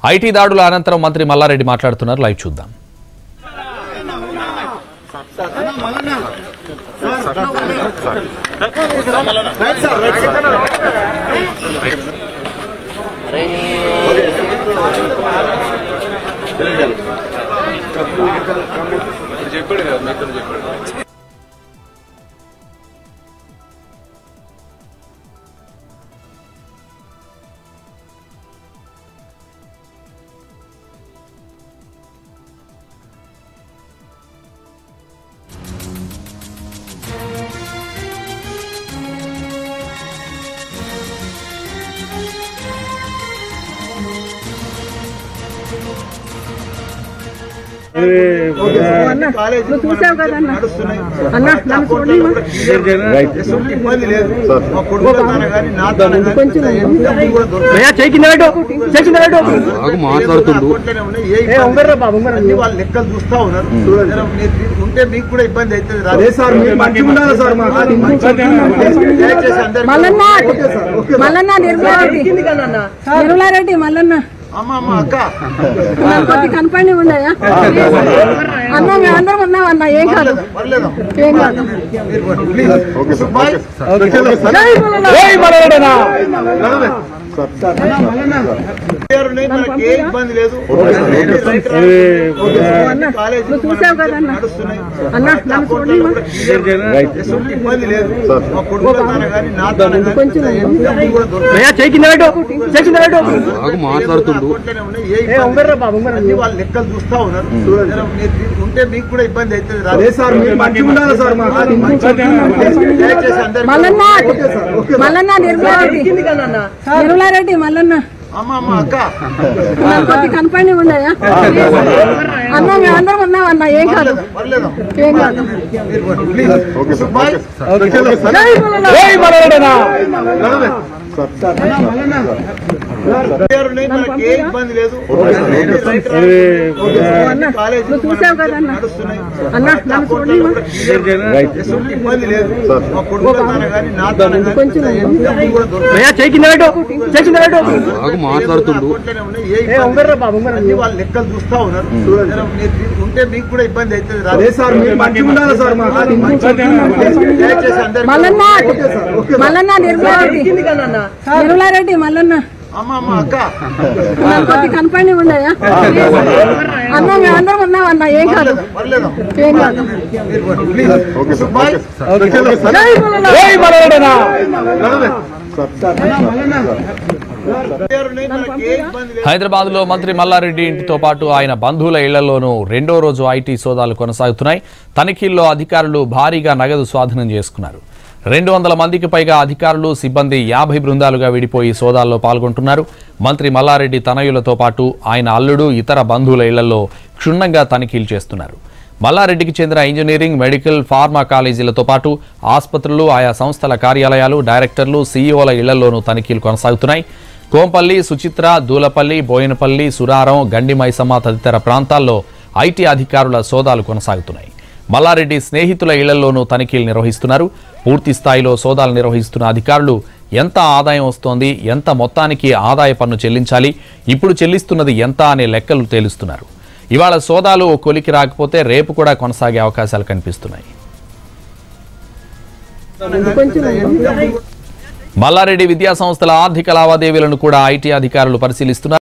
IT దాడుల అనంతరం మంత్రి మల్లారెడ్డి మాట్లాడుతున్నారు లైవ్ చూద్దాం నువ్వు చూసావు కదన్నా అన్న నన్ను చూడండి ఇబ్బంది లేదు మా కొడుకు తన కానీ నా తన కానీ కొంచెం డబ్బులు కూడా దొరకవు. బాగా మాట్లాడుతుండు అకౌంట్లోనే ఉన్నాయి. ఏ ఇబ్బంది లేదు. అన్ని వాళ్ళు లెక్కలు చూస్తా ఉన్నారు జర మీరు ఉంటే మీకు కూడా ఇబ్బంది అవుతుంది రా. దయచేసి అందరికీ మల్లన్న మల్లన్న నిర్మలారెడ్డి నిర్మలారెడ్డి మల్లన్న అమ్మ అమ్మ అక్క నాకు కొద్ది కనపడి ఉండయా అన్న మేమందరం ఉన్నాం అన్న ఏం కాదు పర్లేదు ఏం కాదు మీరు పోండి. ప్లీజ్. సుబ్బాయ్. జై మల్లన్న. పేరు ఉన్నాయి, మనకి ఏ ఇబ్బంది లేదు అన్న కాలేజీ నువ్వు చూసావు కదన్న నడుస్తున్నాయి అన్న నన్ను చూడండి ఎటువంటి ఇబ్బంది లేదు మా కొడుకు తన కానీ నా తన కానీ కొంచెం డబ్బులు కూడా దొరకవు. బాగా మాట్లాడుతుండు అకౌంట్లోనే ఉన్నాయి. ఏ ఇబ్బంది లేదు. అన్ని వాళ్ళు లెక్కలు చూస్తా ఉన్నారు జర మీరు ఉంటే మీకు కూడా ఇబ్బంది అవుతుంది రా. దయచేసి అందరికీ మల్లన్న మల్లన్న నిర్మలారెడ్డి నిర్మలారెడ్డి మల్లన్న అమ్మ అమ్మ అక్క నాకు కొద్ది కనపడి ఉండయా అన్న మేమందరం ఉన్నాం అన్న ఏం కాదు పర్లేదు ఏం కాదు మీరు పోండి. ప్లీజ్. సుబ్బాయ్. జై మల్లన్న. పేరు ఉన్నాయి, మనకి ఏ ఇబ్బంది లేదు అన్న కాలేజీ నువ్వు చూసావు కదన్న నడుస్తున్నాయి అన్న నన్ను చూడండి ఎటువంటి ఇబ్బంది లేదు మా కొడుకు తన కానీ నా తన కానీ కొంచెం డబ్బులు కూడా దొరకవు. బాగా మాట్లాడుతుండు అకౌంట్లోనే ఉన్నాయి. ఏ ఇబ్బంది లేదు. అన్ని వాళ్ళు లెక్కలు చూస్తా ఉన్నారు జర మీరు ఉంటే మీకు కూడా ఇబ్బంది అవుతుంది రా. దయచేసి అందరికీ మల్లన్న మల్లన్న నిర్మలారెడ్డి నిర్మలారెడ్డి మల్లన్న అమ్మ అమ్మ అక్క నాకు కొద్ది కనపడి ఉండయా అన్న మేమందరం ఉన్నాం అన్న ఏం కాదు పర్లేదు ఏం కాదు మీరు పోండి. ప్లీజ్. సుబ్బాయ్. జై మల్లన్న. పేరు ఉన్నాయి, మనకి ఏ ఇబ్బంది లేదు హైదరాబాద్ లో మంత్రి మల్లారెడ్డి ఇంటితో పాటు ఆయన బంధువుల ఇళ్లలోనూ రెండో రోజు ఐటీ సోదాలు కొనసాగుతున్నాయి తనిఖీల్లో అధికారులు భారీగా నగదు స్వాధీనం చేసుకున్నారు రెండు వందల మందికి పైగా అధికారులు సిబ్బంది యాభై బృందాలుగా విడిపోయి సోదాల్లో పాల్గొంటున్నారు మంత్రి మల్లారెడ్డి తనయులతో పాటు ఆయన అల్లుడు ఇతర బంధువుల ఇళ్లలో క్షుణ్ణంగా తనిఖీలు చేస్తున్నారు మల్లారెడ్డికి చెందిన ఇంజనీరింగ్ మెడికల్ ఫార్మా కాలేజీలతో పాటు ఆసుపత్రులు ఆయా సంస్థల కార్యాలయాలు డైరెక్టర్లు సీఈఓల ఇళ్లలోనూ తనిఖీలు కొనసాగుతున్నాయి కోంపల్లి సుచిత్ర దూలపల్లి బోయినపల్లి సురారం గండి మైసమ్మ తదితర ప్రాంతాల్లో ఐటీ అధికారుల సోదాలు కొనసాగుతున్నాయి మల్లారెడ్డి స్నేహితుల ఇళ్లలోనూ తనిఖీలు నిర్వహిస్తున్నారు పూర్తి స్థాయిలో సోదాలు నిర్వహిస్తున్న అధికారులు ఎంత ఆదాయం వస్తోంది ఎంత మొత్తానికి ఆదాయ పన్ను చెల్లించాలి ఇప్పుడు చెల్లిస్తున్నది ఎంత అనే లెక్కలు తేలుస్తున్నారు ఇవాళ సోదాలు ఓ కొలికి రాకపోతే రేపు కూడా కొనసాగే అవకాశాలు కనిపిస్తున్నాయి మల్లారెడ్డి విద్యా సంస్థల ఆర్థిక లావాదేవీలను కూడా ఐటీ అధికారులు పరిశీలిస్తున్నారు